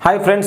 hi friends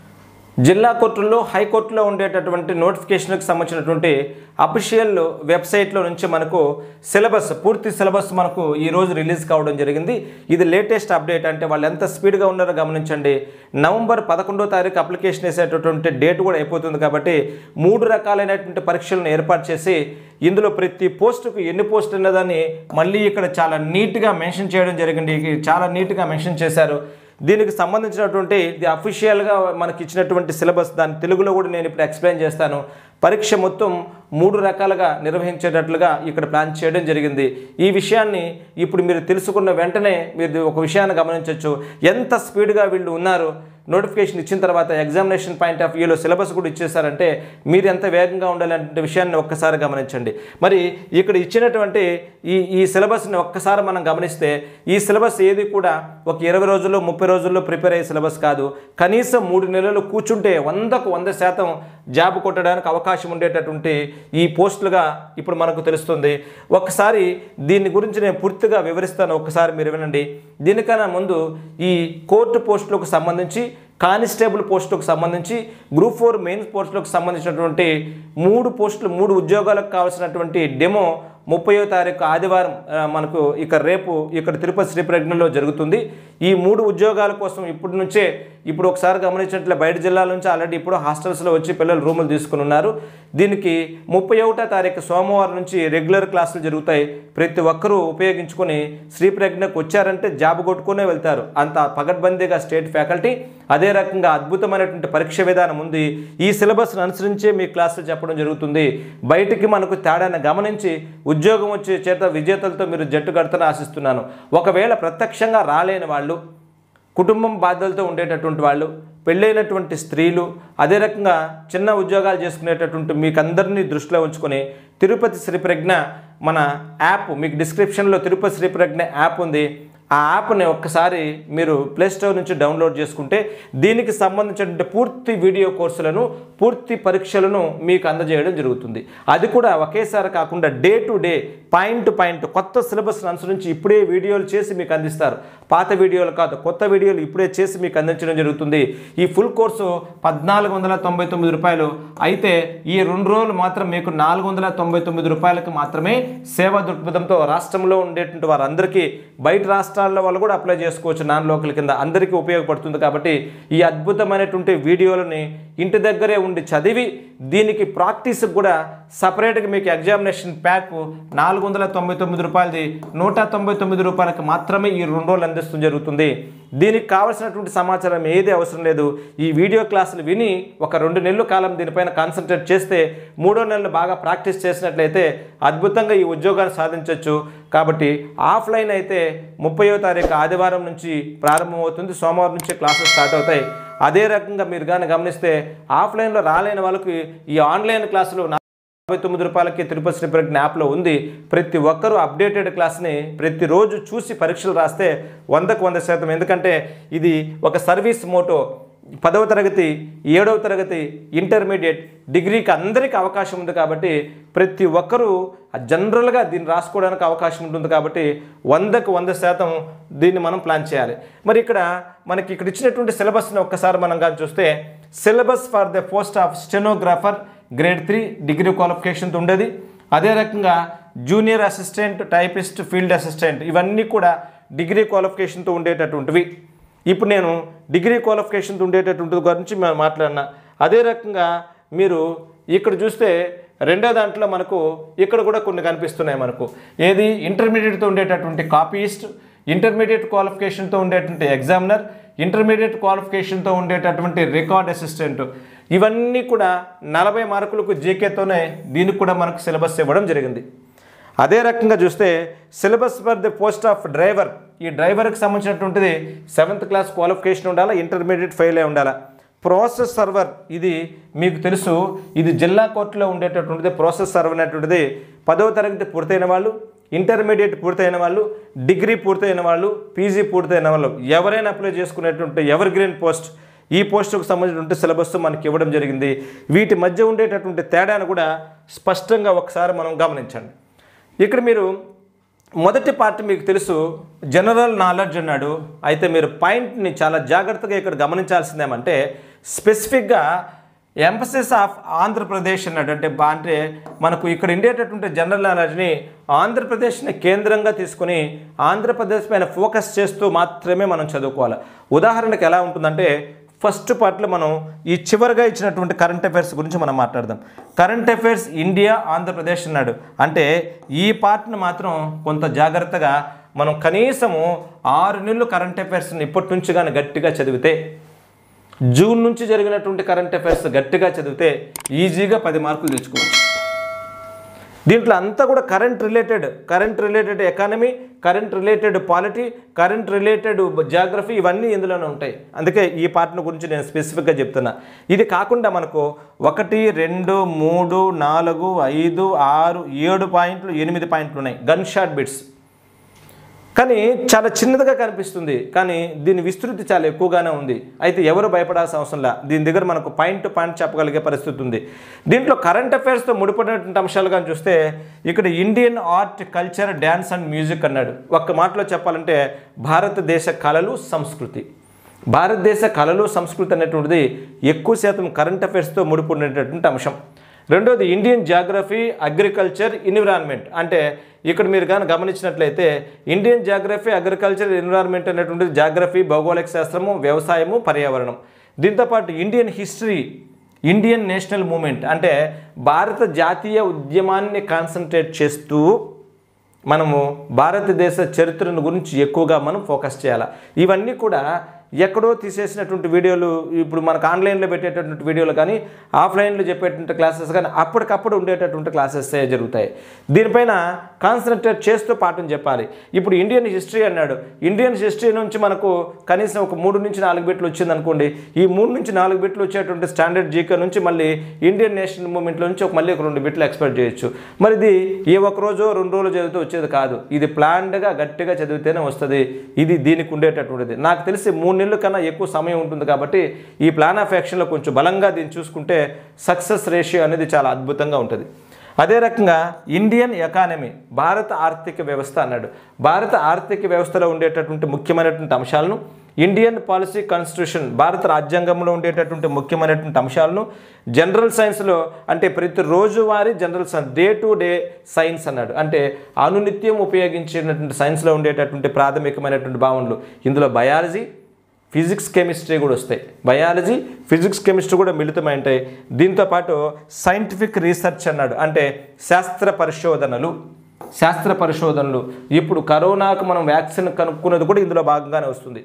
జిల్లా కోర్టుల్లో హైకోర్టులో ఉండేటటువంటి నోటిఫికేషన్కి సంబంధించినటువంటి అఫీషియల్ వెబ్సైట్లో నుంచి మనకు సిలబస్ పూర్తి సిలబస్ మనకు ఈరోజు రిలీజ్ కావడం జరిగింది ఇది లేటెస్ట్ అప్డేట్ అంటే వాళ్ళు ఎంత స్పీడ్గా ఉన్నారో గమనించండి నవంబర్ పదకొండో తారీఖు అప్లికేషన్ వేసేటటువంటి డేట్ కూడా అయిపోతుంది కాబట్టి మూడు రకాలైనటువంటి పరీక్షలను ఏర్పాటు చేసి ఇందులో ప్రతి పోస్టుకు ఎన్ని పోస్టులు ఉన్నదని మళ్ళీ ఇక్కడ చాలా నీట్గా మెన్షన్ చేయడం జరిగింది ఇది చాలా నీట్గా మెన్షన్ చేశారు దీనికి సంబంధించినటువంటి ఇది అఫీషియల్గా మనకి ఇచ్చినటువంటి సిలబస్ దాని తెలుగులో కూడా నేను ఇప్పుడు ఎక్స్ప్లెయిన్ చేస్తాను పరీక్ష మొత్తం మూడు రకాలుగా నిర్వహించేటట్లుగా ఇక్కడ ప్లాన్ చేయడం జరిగింది ఈ విషయాన్ని ఇప్పుడు మీరు తెలుసుకున్న వెంటనే మీరు ఒక విషయాన్ని గమనించవచ్చు ఎంత స్పీడ్గా వీళ్ళు ఉన్నారు నోటిఫికేషన్ ఇచ్చిన తర్వాత ఎగ్జామినేషన్ పాయింట్ ఆఫ్ వ్యూలో సిలబస్ కూడా ఇచ్చేసారంటే మీరు ఎంత వేగంగా ఉండాలనే విషయాన్ని ఒక్కసారి గమనించండి మరి ఇక్కడ ఇచ్చినటువంటి ఈ ఈ సిలబస్ని ఒక్కసారి మనం గమనిస్తే ఈ సిలబస్ ఏది కూడా ఒక ఇరవై రోజుల్లో ముప్పై రోజుల్లో ప్రిపేర్ అయ్యే సిలబస్ కాదు కనీసం మూడు నెలలు కూర్చుంటే వందకు వంద శాతం జాబ్ కొట్టడానికి అవకాశం ఉండేటటువంటి ఈ పోస్టులుగా ఇప్పుడు మనకు తెలుస్తుంది ఒక్కసారి దీని గురించి నేను పూర్తిగా వివరిస్తాను ఒక్కసారి మీరు వినండి దీనికన్నా ముందు ఈ కోర్టు పోస్టులకు సంబంధించి కానిస్టేబుల్ పోస్టులకు సంబంధించి గ్రూప్ ఫోర్ మెయిన్స్ పోస్టులకు సంబంధించినటువంటి మూడు పోస్టులు మూడు ఉద్యోగాలకు కావాల్సినటువంటి డెమో ముప్పయో తారీఖు ఆదివారం ఆ, మనకు ఇక రేపు ఇక్కడ తిరుపతి శ్రీ ప్రజ్ఞలో జరుగుతుంది ఈ మూడు ఉద్యోగాల కోసం ఇప్పటి నుంచే ఇప్పుడు ఒకసారి గమనించినట్లే బయట జిల్లాల నుంచి ఆల్రెడీ ఇప్పుడు హాస్టల్స్లో వచ్చి పిల్లలు రూములు తీసుకుని ఉన్నారు దీనికి ముప్పై ఒకటో తారీఖు సోమవారం నుంచి రెగ్యులర్ క్లాసులు జరుగుతాయి ప్రతి ఒక్కరూ ఉపయోగించుకొని శ్రీ ప్రజ్ఞకు వచ్చారంటే జాబ్ కొట్టుకునే వెళ్తారు అంత పగడ్బందీగా స్టేట్ ఫ్యాకల్టీ అదే రకంగా అద్భుతమైనటువంటి పరీక్ష విధానం ఉంది ఈ సిలబస్ను అనుసరించే మీ క్లాసులు చెప్పడం జరుగుతుంది బయటికి మనకు తేడాన్ని గమనించి ఉద్యోగం వచ్చే చేత విజేతలతో మీరు జట్టు కడతారని ఆశిస్తున్నాను ఒకవేళ ప్రత్యక్షంగా రాలేని వాళ్ళు కుటుంబం బాధ్యతలతో ఉండేటటువంటి వాళ్ళు పెళ్ళైనటువంటి స్త్రీలు అదే రకంగా చిన్న ఉద్యోగాలు చేసుకునేటటువంటి మీకు అందరినీ దృష్టిలో ఉంచుకొని తిరుపతి శ్రీ ప్రజ్ఞ మన యాప్ మీకు డిస్క్రిప్షన్లో తిరుపతి శ్రీ ప్రజ్ఞ యాప్ ఉంది ఆ యాప్ని ఒక్కసారి మీరు ప్లే స్టోర్ నుంచి డౌన్లోడ్ చేసుకుంటే దీనికి సంబంధించినటువంటి పూర్తి వీడియో కోర్సులను పూర్తి పరీక్షలను మీకు అందజేయడం జరుగుతుంది అది కూడా ఒకేసారి కాకుండా day to day point to point కొత్త సిలబస్ను అనుసరించి ఇప్పుడే వీడియోలు చేసి మీకు అందిస్తారు పాత వీడియోలు కాదు కొత్త వీడియోలు ఇప్పుడే చేసి మీకు అందించడం జరుగుతుంది ఈ ఫుల్ కోర్సు పద్నాలుగు వందల తొంభై తొమ్మిది రూపాయలు అయితే ఈ రెండు రోజులు మాత్రం మీకు నాలుగు వందల తొంభై తొమ్మిది రూపాయలకు మాత్రమే సేవా దృక్పథంతో రాష్ట్రంలో ఉండేటువంటి వారందరికీ బయట రాష్ట్రాల్లో వాళ్ళు కూడా అప్లై చేసుకోవచ్చు నాన్ లోకల్ కింద అందరికీ ఉపయోగపడుతుంది కాబట్టి ఈ అద్భుతమైనటువంటి వీడియోలని ఇంటి దగ్గరే ఉండి చదివి దీనికి ప్రాక్టీస్కి కూడా సపరేట్గా మీకు ఎగ్జామినేషన్ ప్యాక్ నాలుగు వందల తొంభై తొమ్మిది రూపాయలది నూట తొంభై తొమ్మిది రూపాయలకు మాత్రమే ఈ రెండు రోజులు అందిస్తూ జరుగుతుంది దీనికి కావాల్సినటువంటి సమాచారం ఏది అవసరం లేదు ఈ వీడియో క్లాసులు విని ఒక రెండు నెలల కాలం దీనిపైన కాన్సన్ట్రేట్ చేస్తే మూడో నెలలు బాగా ప్రాక్టీస్ చేసినట్లయితే అద్భుతంగా ఈ ఉద్యోగాన్ని సాధించవచ్చు కాబట్టి ఆఫ్లైన్ అయితే ముప్పయో తారీఖు ఆదివారం నుంచి ప్రారంభమవుతుంది సోమవారం నుంచి క్లాసెస్ స్టార్ట్ అవుతాయి అదే రకంగా మీరు కానీ గమనిస్తే ఆఫ్లైన్లో రాలేని వాళ్ళకి ఈ ఆన్లైన్ క్లాసులు యాభై తొమ్మిది రూపాయలకి తిరుపతి శ్రీ ప్రజ్ఞ యాప్లో ఉంది ప్రతి ఒక్కరూ అప్డేటెడ్ క్లాస్ని ప్రతిరోజు చూసి పరీక్షలు రాస్తే వందకు వంద శాతం ఎందుకంటే ఇది ఒక సర్వీస్ మోటో పదవ తరగతి ఏడవ తరగతి ఇంటర్మీడియట్ డిగ్రీకి అందరికీ అవకాశం ఉంది కాబట్టి ప్రతి ఒక్కరూ జనరల్గా దీన్ని రాసుకోవడానికి అవకాశం ఉంటుంది కాబట్టి వందకు వంద శాతం దీన్ని మనం ప్లాన్ చేయాలి మరి ఇక్కడ మనకి ఇక్కడ ఇచ్చినటువంటి సిలబస్ని ఒక్కసారి మనం కానీ చూస్తే syllabus for the post of stenographer grade three degree క్వాలిఫికేషన్తో ఉండేది అదే రకంగా junior assistant typist field assistant ఇవన్నీ కూడా డిగ్రీ క్వాలిఫికేషన్తో ఉండేటటువంటివి ఇప్పుడు నేను డిగ్రీ క్వాలిఫికేషన్తో ఉండేటటువంటి గురించి మేము మాట్లాడినా అదే రకంగా మీరు ఇక్కడ చూస్తే రెండో దాంట్లో మనకు ఇక్కడ కూడా కొన్ని కనిపిస్తున్నాయి మనకు ఏది ఇంటర్మీడియట్తో ఉండేటటువంటి కాపీయిస్ట్ ఇంటర్మీడియట్ క్వాలిఫికేషన్తో ఉండేటువంటి ఎగ్జామినర్ ఇంటర్మీడియట్ క్వాలిఫికేషన్తో ఉండేటటువంటి రికార్డ్ అసిస్టెంట్ ఇవన్నీ కూడా నలభై మార్కులకు జీకేతోనే దీనికి కూడా మనకు సిలబస్ ఇవ్వడం జరిగింది అదే రకంగా చూస్తే syllabus for the post of driver ఈ డ్రైవర్కి సంబంధించినటువంటిది సెవెంత్ క్లాస్ క్వాలిఫికేషన్ ఉండాలా ఇంటర్మీడియట్ ఫెయిల్ అయి ఉండాలా ప్రాసెస్ సర్వర్ ఇది మీకు తెలుసు ఇది జిల్లా కోర్టులో ఉండేటటువంటిది ప్రాసెస్ సర్వర్ అనేటువంటిది పదవ తరగతి పూర్తయిన వాళ్ళు ఇంటర్మీడియట్ పూర్తయిన వాళ్ళు డిగ్రీ పూర్తయిన వాళ్ళు పీజీ పూర్తయిన వాళ్ళు ఎవరైనా అప్లై చేసుకునేటువంటి ఎవర్ గ్రీన్ పోస్ట్ ఈ పోస్టుకు సంబంధించినటువంటి సిలబస్ మనకి ఇవ్వడం జరిగింది వీటి మధ్య ఉండేటటువంటి తేడాను కూడా స్పష్టంగా ఒకసారి మనం గమనించండి ఇక్కడ మీరు మొదటి పార్ట్ మీకు తెలుసు జనరల్ నాలెడ్జ్ అన్నాడు అయితే మీరు పాయింట్ని చాలా జాగ్రత్తగా ఇక్కడ గమనించాల్సిందేమంటే స్పెసిఫిక్గా ఎంపసిస్ ఆఫ్ ఆంధ్రప్రదేశ్ అన్నాడు అంటే బా- అంటే మనకు ఇక్కడ ఉండేటటువంటి జనరల్ నాలెడ్జ్ని ఆంధ్రప్రదేశ్ని కేంద్రంగా తీసుకుని ఆంధ్రప్రదేశ్ పైన ఫోకస్ చేస్తూ మాత్రమే మనం చదువుకోవాలి ఉదాహరణకు ఎలా ఉంటుందంటే ఫస్ట్ పార్ట్లో మనం ఈ చివరిగా ఇచ్చినటువంటి కరెంట్ అఫైర్స్ గురించి మనం మాట్లాడదాం కరెంట్ అఫైర్స్ ఇండియా ఆంధ్రప్రదేశ్ అన్నాడు అంటే ఈ పార్ట్ని మాత్రం కొంత జాగ్రత్తగా మనం కనీసము ఆరు నెలలు కరెంట్ అఫైర్స్ని ఇప్పటి నుంచి కానీ గట్టిగా చదివితే జూన్ నుంచి జరిగినటువంటి కరెంట్ అఫైర్స్ గట్టిగా చదివితే ఈజీగా పది మార్కులు తెచ్చుకోవచ్చు దీంట్లో అంతా కూడా current related current related economy current related polity current related geography ఇవన్నీ ఇందులోనే ఉంటాయి అందుకే ఈ పార్ట్ని గురించి నేను స్పెసిఫిక్గా చెప్తున్నా ఇది కాకుండా మనకు ఒకటి రెండు మూడు నాలుగు ఐదు ఆరు ఏడు పాయింట్లు ఎనిమిది పాయింట్లు ఉన్నాయి గన్ షాట్ బిట్స్ కానీ చాలా చిన్నదిగా కనిపిస్తుంది కానీ దీని విస్తృతి చాలా ఎక్కువగానే ఉంది అయితే ఎవరు భయపడాల్సిన అవసరం లే దీని దగ్గర మనకు పాయింట్ టు పాయింట్ చెప్పగలిగే పరిస్థితి ఉంది దీంట్లో కరెంట్ అఫైర్స్తో ముడిపడినటువంటి అంశాలు కానీ చూస్తే ఇక్కడ Indian art culture dance and music అన్నాడు ఒక్క మాటలో చెప్పాలంటే భారతదేశ కళలు సంస్కృతి భారతదేశ కళలు సంస్కృతి అనేటువంటిది ఎక్కువ శాతం కరెంట్ అఫైర్స్తో ముడిపడినటువంటి అంశం రెండోది ఇండియన్ జాగ్రఫీ అగ్రికల్చర్ ఎన్విరాన్మెంట్ అంటే ఇక్కడ మీరు కానీ గమనించినట్లయితే ఇండియన్ జాగ్రఫీ అగ్రికల్చర్ ఎన్విరాన్మెంట్ అనేటువంటిది జాగ్రఫీ భౌగోళిక శాస్త్రము వ్యవసాయము పర్యావరణం దీంతోపాటు Indian history Indian national movement అంటే భారత జాతీయ ఉద్యమాన్ని కాన్సన్ట్రేట్ చేస్తూ మనము భారతదేశ చరిత్రను గురించి ఎక్కువగా మనం ఫోకస్ చేయాలి ఇవన్నీ కూడా ఎక్కడో తీసేసినటువంటి వీడియోలు ఇప్పుడు మనకు ఆన్లైన్లో పెట్టేటటువంటి వీడియోలు కానీ ఆఫ్లైన్లో చెప్పేటువంటి క్లాసెస్ కానీ అప్పటికప్పుడు ఉండేటటువంటి క్లాసెస్ జరుగుతాయి దీనిపైన కాన్సన్ట్రేట్ చేస్తూ పాఠం చెప్పాలి ఇప్పుడు ఇండియన్ హిస్టరీ అన్నాడు ఇండియన్ హిస్టరీ నుంచి మనకు కనీసం ఒక మూడు నుంచి నాలుగు బిట్లు వచ్చింది అనుకోండి ఈ మూడు నుంచి నాలుగు బిట్లు వచ్చేటువంటి స్టాండర్డ్ జీకే నుంచి మళ్ళీ ఇండియన్ నేషనల్ మూమెంట్లో నుంచి ఒక మళ్ళీ ఒక రెండు బిట్లు ఎక్స్పెక్ట్ చేయొచ్చు మరి ఇది ఏ ఒక రోజు రెండు రోజులు చదివితే వచ్చేది కాదు ఇది ప్లాన్డ్గా గట్టిగా చదివితేనే వస్తుంది ఇది దీనికి ఉండేటటువంటిది నాకు తెలిసి మూడు నెలల కన్నా ఎక్కువ సమయం ఉంటుంది కాబట్టి ఈ ప్లాన్ ఆఫ్ యాక్షన్లో కొంచెం బలంగా దీన్ని చూసుకుంటే సక్సెస్ రేషియో అనేది చాలా అద్భుతంగా ఉంటుంది అదే రకంగా ఇండియన్ ఎకానమీ భారత ఆర్థిక వ్యవస్థ అన్నాడు భారత ఆర్థిక వ్యవస్థలో ఉండేటటువంటి ముఖ్యమైనటువంటి అంశాలను ఇండియన్ పాలసీ కాన్స్టిట్యూషన్ భారత రాజ్యాంగంలో ఉండేటటువంటి ముఖ్యమైనటువంటి అంశాలను జనరల్ సైన్స్లో అంటే ప్రతి రోజువారీ general science day to day science అన్నాడు అంటే అనునిత్యం ఉపయోగించేటటువంటి సైన్స్లో ఉండేటటువంటి ప్రాథమికమైనటువంటి భావనలు ఇందులో బయాలజీ ఫిజిక్స్ కెమిస్ట్రీ కూడా వస్తాయి బయాలజీ ఫిజిక్స్ కెమిస్ట్రీ కూడా మిళితమై ఉంటాయి దీంతోపాటు సైంటిఫిక్ రీసెర్చ్ అన్నాడు అంటే శాస్త్ర పరిశోధనలు శాస్త్ర పరిశోధనలు ఇప్పుడు కరోనాకు మనం వ్యాక్సిన్ కనుక్కున్నది కూడా ఇందులో భాగంగానే వస్తుంది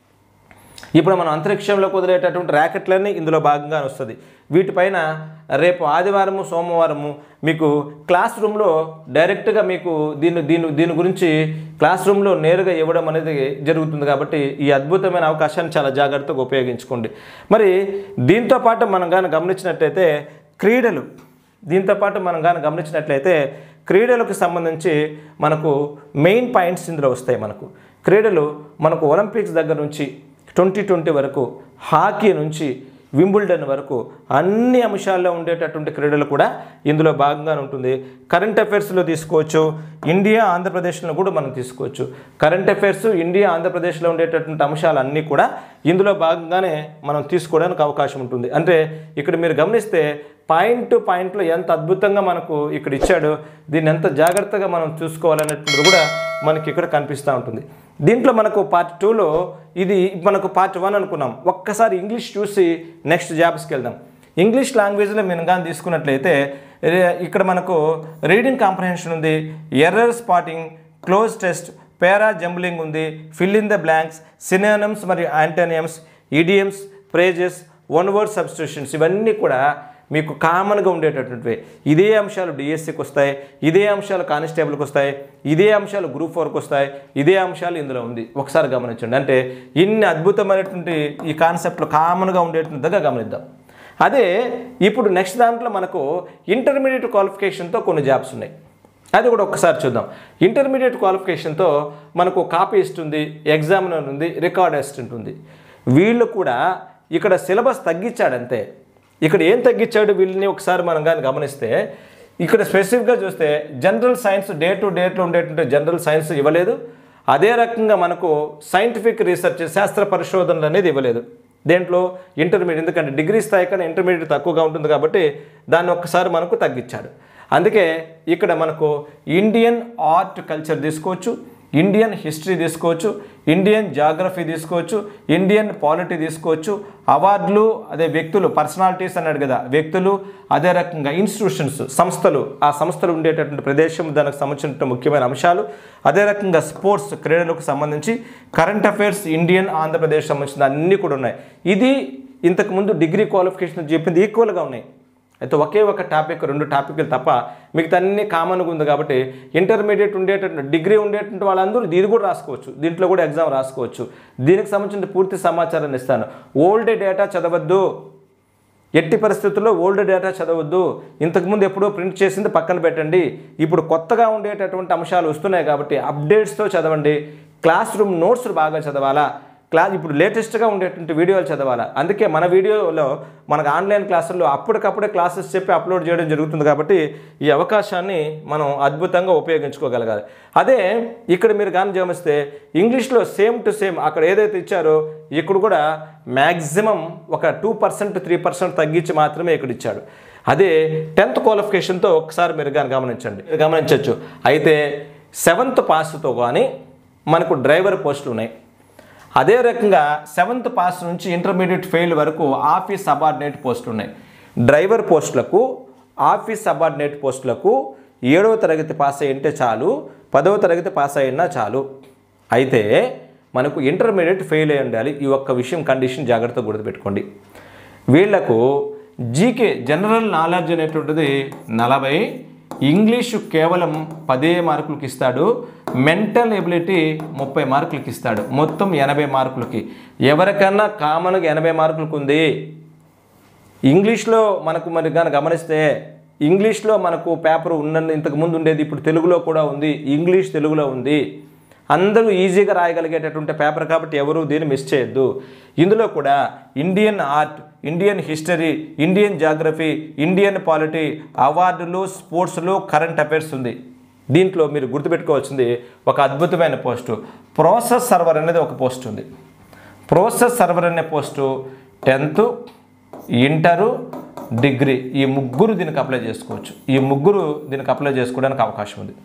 ఇప్పుడు మనం అంతరిక్షంలోకి వదిలేటటువంటి ర్యాకెట్లన్నీ ఇందులో భాగంగానే వస్తుంది వీటిపైన రేపు ఆదివారము సోమవారము మీకు క్లాస్ రూమ్లో డైరెక్ట్గా మీకు దీని దీని దీని గురించి క్లాస్ రూమ్లో నేరుగా ఇవ్వడం అనేది జరుగుతుంది కాబట్టి ఈ అద్భుతమైన అవకాశాన్ని చాలా జాగ్రత్తగా ఉపయోగించుకోండి మరి దీంతో పాటు మనం కానీ గమనించినట్లయితే క్రీడలు దీంతో పాటు మనం కానీ గమనించినట్లయితే క్రీడలకు సంబంధించి మనకు మెయిన్ పాయింట్స్ ఇందులో వస్తాయి మనకు క్రీడలు మనకు ఒలింపిక్స్ దగ్గర నుంచి ట్వంటీ ట్వంటీ వరకు హాకీ నుంచి వింబుల్డన్ వరకు అన్ని అంశాల్లో ఉండేటటువంటి క్రీడలు కూడా ఇందులో భాగంగానే ఉంటుంది కరెంట్ అఫైర్స్లో తీసుకోవచ్చు ఇండియా ఆంధ్రప్రదేశ్లో కూడా మనం తీసుకోవచ్చు కరెంట్ అఫైర్స్ ఇండియా ఆంధ్రప్రదేశ్లో ఉండేటటువంటి అంశాలన్నీ కూడా ఇందులో భాగంగానే మనం తీసుకోవడానికి అవకాశం ఉంటుంది అంటే ఇక్కడ మీరు గమనిస్తే పాయింట్ టు పాయింట్లో ఎంత అద్భుతంగా మనకు ఇక్కడ ఇచ్చాడో దీన్ని ఎంత జాగ్రత్తగా మనం చూసుకోవాలనేటువంటిది కూడా మనకి ఇక్కడ కనిపిస్తూ ఉంటుంది దీంట్లో మనకు పార్ట్ టూలో ఇది మనకు పార్ట్ వన్ అనుకున్నాం ఒక్కసారి ఇంగ్లీష్ చూసి నెక్స్ట్ జాబ్స్కి వెళ్దాం ఇంగ్లీష్ లాంగ్వేజ్లో మేము కానీ తీసుకున్నట్లయితే ఏ- ఇక్కడ మనకు రీడింగ్ కాంప్రహెన్షన్ ఉంది error spotting cloze test para jumbling ఉంది fill in the blanks synonyms మరియు antonyms idioms phrases one word substitutions ఇవన్నీ కూడా మీకు కామన్గా ఉండేటటువంటివి ఇదే అంశాలు డిఎస్సికి వస్తాయి ఇదే అంశాలు కానిస్టేబుల్కి వస్తాయి ఇదే అంశాలు గ్రూప్ ఫోర్కి వస్తాయి ఇదే అంశాలు ఇందులో ఉంది ఒకసారి గమనించండి అంటే ఇన్ని అద్భుతమైనటువంటి ఈ కాన్సెప్ట్లు కామన్గా ఉండేటువంటిగా గమనిద్దాం అదే ఇప్పుడు నెక్స్ట్ దాంట్లో మనకు ఇంటర్మీడియట్ క్వాలిఫికేషన్తో కొన్ని జాబ్స్ ఉన్నాయి అది కూడా ఒకసారి చూద్దాం ఇంటర్మీడియట్ క్వాలిఫికేషన్తో మనకు కాపీస్ట్ ఉంది ఎగ్జామినర్ ఉంది రికార్డ్ అసిస్టెంట్ ఉంది వీళ్ళు కూడా ఇక్కడ సిలబస్ తగ్గించాడంతే ఇక్కడ ఏం తగ్గించాడు వీళ్ళని ఒకసారి మనం కానీ గమనిస్తే ఇక్కడ స్పెసిఫిక్గా చూస్తే జనరల్ సైన్స్ డే టు డేట్లో ఉండేటువంటి జనరల్ సైన్స్ ఇవ్వలేదు అదే రకంగా మనకు సైంటిఫిక్ రీసెర్చ్ శాస్త్ర పరిశోధనలు అనేది ఇవ్వలేదు దేంట్లో ఇంటర్మీడియట్ ఎందుకంటే డిగ్రీ స్థాయి కన్నా ఇంటర్మీడియట్ తక్కువగా ఉంటుంది కాబట్టి దాన్ని ఒక్కసారి మనకు తగ్గించాడు అందుకే ఇక్కడ మనకు ఇండియన్ ఆర్ట్ కల్చర్ తీసుకోవచ్చు ఇండియన్ హిస్టరీ తీసుకోవచ్చు ఇండియన్ జాగ్రఫీ తీసుకోవచ్చు ఇండియన్ పాలిటీ తీసుకోవచ్చు అవార్డులు అదే వ్యక్తులు పర్సనాలిటీస్ అన్నాడు కదా వ్యక్తులు అదే రకంగా ఇన్స్టిట్యూషన్స్ సంస్థలు ఆ సంస్థలు ఉండేటటువంటి ప్రదేశం దానికి సంబంధించిన ముఖ్యమైన అంశాలు అదే రకంగా స్పోర్ట్స్ క్రీడలకు సంబంధించి కరెంట్ అఫైర్స్ ఇండియన్ ఆంధ్రప్రదేశ్ సంబంధించిన అన్నీ కూడా ఉన్నాయి ఇది ఇంతకుముందు డిగ్రీ క్వాలిఫికేషన్ చెప్పింది ఈక్వల్గా ఉన్నాయి అయితే ఒకే ఒక టాపిక్ రెండు టాపిక్లు తప్ప మిగతా అన్ని కామన్గా ఉంది కాబట్టి ఇంటర్మీడియట్ ఉండేటటువంటి డిగ్రీ ఉండేటువంటి వాళ్ళందరూ ఇది కూడా రాసుకోవచ్చు దీంట్లో కూడా ఎగ్జామ్ రాసుకోవచ్చు దీనికి సంబంధించిన పూర్తి సమాచారాన్ని ఇస్తాను ఓల్డ్ డేటా చదవద్దు ఎట్టి పరిస్థితుల్లో ఓల్డ్ డేటా చదవద్దు ఇంతకుముందు ఎప్పుడో ప్రింట్ చేసింది పక్కన పెట్టండి ఇప్పుడు కొత్తగా ఉండేటటువంటి అంశాలు వస్తున్నాయి కాబట్టి అప్డేట్స్తో చదవండి క్లాస్ రూమ్ నోట్స్ బాగా చదవాలా క్లాస్ ఇప్పుడు లేటెస్ట్గా ఉండేటువంటి వీడియోలు చదవాలా అందుకే మన వీడియోలో మనకు ఆన్లైన్ క్లాసుల్లో అప్పటికప్పుడే క్లాసెస్ చెప్పి అప్లోడ్ చేయడం జరుగుతుంది కాబట్టి ఈ అవకాశాన్ని మనం అద్భుతంగా ఉపయోగించుకోగలగాలి అదే ఇక్కడ మీరు కానీ గమనిస్తే ఇంగ్లీష్లో సేమ్ టు సేమ్ అక్కడ ఏదైతే ఇచ్చారో ఇక్కడ కూడా మ్యాక్సిమం ఒక టూ పర్సెంట్ త్రీ పర్సెంట్ తగ్గించి మాత్రమే ఇక్కడ ఇచ్చాడు అదే టెన్త్ క్వాలిఫికేషన్తో ఒకసారి మీరు కానీ గమనించండి గమనించవచ్చు అయితే సెవెంత్ పాస్తో కానీ మనకు డ్రైవర్ పోస్టులు ఉన్నాయి అదే రకంగా సెవెంత్ పాస్ నుంచి ఇంటర్మీడియట్ ఫెయిల్ వరకు ఆఫీస్ సబార్డినేట్ పోస్టులు ఉన్నాయి డ్రైవర్ పోస్టులకు ఆఫీస్ సబార్డినేట్ పోస్టులకు ఏడవ తరగతి పాస్ అయి ఉంటే చాలు పదవ తరగతి పాస్ అయినా చాలు అయితే మనకు ఇంటర్మీడియట్ ఫెయిల్ అయి ఉండాలి ఈ ఒక్క విషయం కండిషన్ జాగ్రత్తగా గుర్తుపెట్టుకోండి వీళ్లకు జీకే జనరల్ నాలెడ్జ్ అనేటువంటిది నలభై ఇంగ్లీషు కేవలం పదే మార్కులకి ఇస్తాడు మెంటల్ ఎబిలిటీ ముప్పై మార్కులకి ఇస్తాడు మొత్తం ఎనభై మార్కులకి ఎవరికన్నా కామన్గా ఎనభై మార్కులకు ఉంది ఇంగ్లీష్లో మనకు మరి కానీ గమనిస్తే ఇంగ్లీష్లో మనకు పేపర్ ఉన్న ఇంతకు ముందు ఉండేది ఇప్పుడు తెలుగులో కూడా ఉంది ఇంగ్లీష్ తెలుగులో ఉంది అందరూ ఈజీగా రాయగలిగేటటువంటి పేపర్ కాబట్టి ఎవరు దీన్ని మిస్ చేయొద్దు ఇందులో కూడా Indian art Indian history Indian geography Indian polity అవార్డులు స్పోర్ట్స్లో కరెంట్ అఫైర్స్ ఉంది దీంట్లో మీరు గుర్తుపెట్టుకోవాల్సింది ఒక అద్భుతమైన పోస్టు ప్రాసెస్ సర్వర్ అనేది ఒక పోస్ట్ ఉంది ప్రాసెస్ సర్వర్ అనే పోస్టు టెన్త్ ఇంటరు డిగ్రీ ఈ ముగ్గురు దీనికి అప్లై చేసుకోవచ్చు ఈ ముగ్గురు దీనికి అప్లై చేసుకోవడానికి అవకాశం ఉంది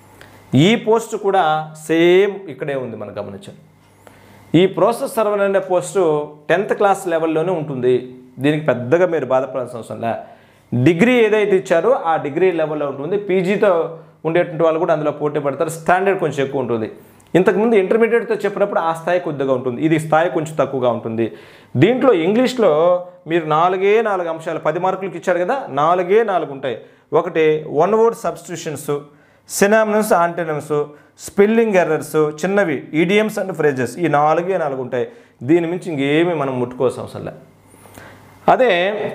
ఈ పోస్ట్ కూడా సేమ్ ఇక్కడే ఉంది మనం గమనించండి ఈ ప్రాసెస్ సర్వర్ అనే పోస్టు టెన్త్ క్లాస్ లెవెల్లోనే ఉంటుంది దీనికి పెద్దగా మీరు బాధపడాల్సిన అవసరం లే డిగ్రీ ఏదైతే ఇచ్చారో ఆ డిగ్రీ లెవెల్లో ఉంటుంది పీజీతో ఉండేటువంటి వాళ్ళు కూడా అందులో పోటీ పడతారు స్టాండర్డ్ కొంచెం ఎక్కువ ఉంటుంది ఇంతకుముందు ఇంటర్మీడియట్తో చెప్పినప్పుడు ఆ స్థాయి కొద్దిగా ఉంటుంది ఇది స్థాయి కొంచెం తక్కువగా ఉంటుంది దీంట్లో ఇంగ్లీష్లో మీరు నాలుగే నాలుగు అంశాలు పది మార్కులకి ఇచ్చారు కదా నాలుగే నాలుగు ఉంటాయి ఒకటి one word substitutions synonyms antonyms spelling errors చిన్నవి ఈడియమ్స్ అండ్ ఫ్రేజెస్ ఈ నాలుగే నాలుగు ఉంటాయి దీని మించి ఇంకేమీ మనం ముట్టుకోవాల్సిన అవసరం లే అదే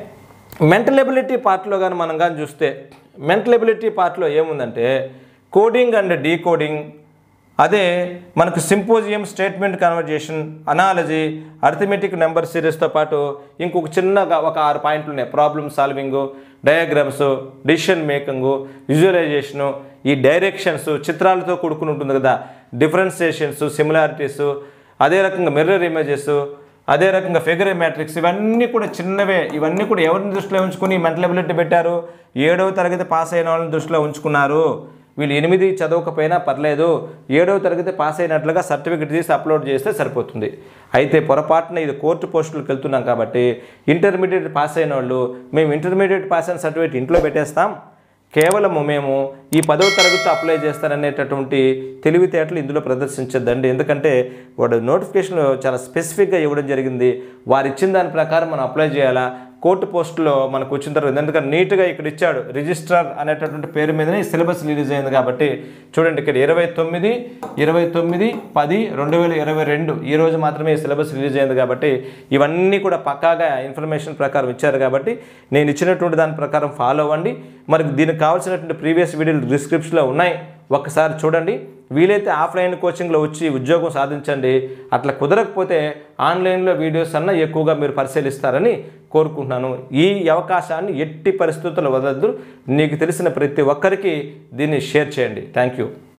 మెంటల్ ఎబిలిటీ పార్ట్లో కానీ మనం కానీ చూస్తే మెంటల్ ఎబిలిటీ పార్ట్లో ఏముందంటే కోడింగ్ అండ్ డీకోడింగ్ అదే మనకు symposium statement conversation analogy arithmetic number సిరీస్తో పాటు ఇంకొక చిన్నగా ఒక ఆరు పాయింట్లు ఉన్నాయి problem solving diagrams decision making visualisation ఈ డైరెక్షన్స్ చిత్రాలతో కూడుకుని ఉంటుంది కదా డిఫరెన్సియేషన్స్ సిమిలారిటీస్ అదే రకంగా మిర్రర్ ఇమేజెస్ అదే రకంగా ఫిగర్ మ్యాట్రిక్స్ ఇవన్నీ కూడా చిన్నవే ఇవన్నీ కూడా ఎవరిని దృష్టిలో ఉంచుకుని మెంటల్ ఎబిలిటీ పెట్టారు ఏడవ తరగతి పాస్ అయిన వాళ్ళని దృష్టిలో ఉంచుకున్నారు వీళ్ళు ఎనిమిది చదవకపోయినా పర్లేదు ఏడవ తరగతి పాస్ అయినట్లుగా సర్టిఫికెట్ తీసి అప్లోడ్ చేస్తే సరిపోతుంది అయితే పొరపాటున ఇది కోర్టు పోస్టులకు వెళ్తున్నాం కాబట్టి ఇంటర్మీడియట్ పాస్ అయిన వాళ్ళు మేము ఇంటర్మీడియట్ పాస్ అయిన సర్టిఫికేట్ ఇంట్లో పెట్టేస్తాం కేవలము మేము ఈ పదవ తరగతి అప్లై చేస్తాననేటటువంటి తెలివితేటలు ఇందులో ప్రదర్శించద్దండి ఎందుకంటే వాడు నోటిఫికేషన్ చాలా స్పెసిఫిక్గా ఇవ్వడం జరిగింది వారు ఇచ్చిన దాని ప్రకారం మనం అప్లై చేయాలా కోర్టు పోస్టులో మనకు వచ్చిన తర్వాత ఎందుకంటే నీట్గా ఇక్కడ ఇచ్చాడు రిజిస్ట్రార్ అనేటటువంటి పేరు మీదనే సిలబస్ రిలీజ్ అయింది కాబట్టి చూడండి ఇక్కడ ఇరవై తొమ్మిది ఇరవై తొమ్మిది పది రెండు వేల ఇరవై రెండు ఈ రోజు మాత్రమే ఈ సిలబస్ రిలీజ్ అయింది కాబట్టి ఇవన్నీ కూడా పక్కాగా ఇన్ఫర్మేషన్ ప్రకారం ఇచ్చారు కాబట్టి నేను ఇచ్చినటువంటి దాని ప్రకారం ఫాలో అవ్వండి మరి దీనికి కావాల్సినటువంటి ప్రీవియస్ వీడియోలు డిస్క్రిప్షన్లో ఉన్నాయి ఒక్కసారి చూడండి వీలైతే ఆఫ్లైన్ కోచింగ్లో వచ్చి ఉద్యోగం సాధించండి అట్లా కుదరకపోతే ఆన్లైన్లో వీడియోస్ అన్న ఎక్కువగా మీరు పరిశీలిస్తారని కోరుకుంటున్నాను ఈ అవకాశాన్ని ఎట్టి పరిస్థితుల్లో వదలద్దు నీకు తెలిసిన ప్రతి ఒక్కరికి దీన్ని షేర్ చేయండి థ్యాంక్ యూ